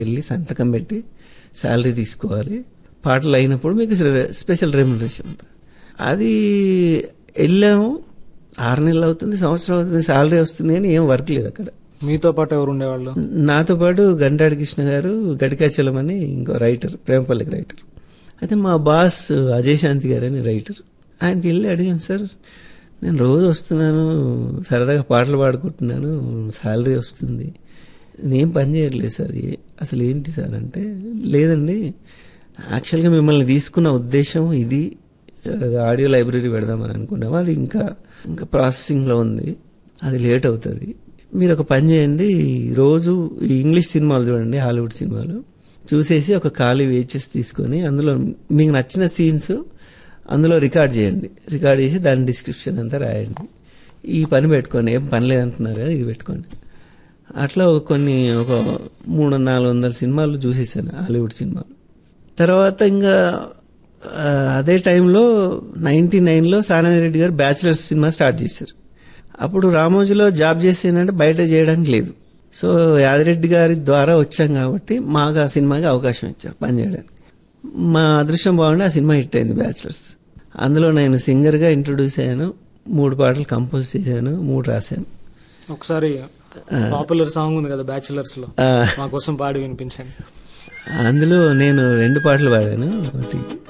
వెళ్ళి సంతకం పెట్టి శాలరీ తీసుకోవాలి పాటలు అయినప్పుడు మీకు స్పెషల్ రెమ్యునరేషన్ ఉంటుంది అది వెళ్ళాము ఆరు నెలలు అవుతుంది సంవత్సరం అవుతుంది శాలరీ వస్తుంది అని ఏం వర్క్ లేదు అక్కడ మీతో పాటు ఎవరు ఉండేవాళ్ళు నాతో పాటు గంటాడి కృష్ణ గారు గడికాచలం అని ఇంకో రైటర్ ప్రేమపల్లికి రైటర్ అయితే మా బాస్ అజయ్ శాంతి గారు అని రైటర్ ఆయనకి వెళ్ళి అడిగాను సార్ నేను రోజు వస్తున్నాను సరదాగా పాటలు పాడుకుంటున్నాను శాలరీ వస్తుంది నేనేం పని చేయట్లేదు సార్ ఏ- అసలు ఏంటి సార్ అంటే లేదండి యాక్చువల్గా మిమ్మల్ని తీసుకున్న ఉద్దేశం ఇది అది ఆడియో లైబ్రరీ పెడదామని అనుకున్నాము అది ఇంకా ఇంకా ప్రాసెసింగ్లో ఉంది అది లేట్ అవుతుంది మీరు ఒక పని చేయండి రోజు ఈ ఇంగ్లీష్ సినిమాలు చూడండి హాలీవుడ్ సినిమాలు చూసేసి ఒక ఖాళీ వేచెస్ తీసుకొని అందులో మీకు నచ్చిన సీన్స్ అందులో రికార్డ్ చేయండి రికార్డ్ చేసి దాని డిస్క్రిప్షన్ అంతా రాయండి ఈ పని పెట్టుకోండి ఏం పని లేదంటున్నారు కదా ఇది పెట్టుకోండి అట్లా ఒక కొన్ని ఒక మూడు నాలుగు వందల సినిమాలు చూసేసాను హాలీవుడ్ సినిమాలు తర్వాత ఇంకా ఆ, అదే టైంలో నైన్టీ నైన్లో సానంద రెడ్డి గారు బ్యాచిలర్స్ సినిమా స్టార్ట్ చేశారు అప్పుడు రామోజీలో జాబ్ చేసేనంటే బయట చేయడానికి లేదు సో యాదిరెడ్డి గారి ద్వారా వచ్చాం కాబట్టి మాకు ఆ సినిమాకి అవకాశం ఇచ్చారు పని చేయడానికి మా అదృష్టం బాగుండి ఆ సినిమా హిట్ అయింది బ్యాచిలర్స్ అందులో నేను సింగర్గా ఇంట్రొడ్యూస్ అయ్యాను మూడు పాటలు కంపోజ్ చేశాను మూడు రాశాను ఒకసారి పాపులర్ సాంగ్ ఉంది కదా బ్యాచులర్స్ లో ఆ, మా కోసం పాడి వినిపించండి అందులో నేను రెండు పాటలు పాడాను ఒకటి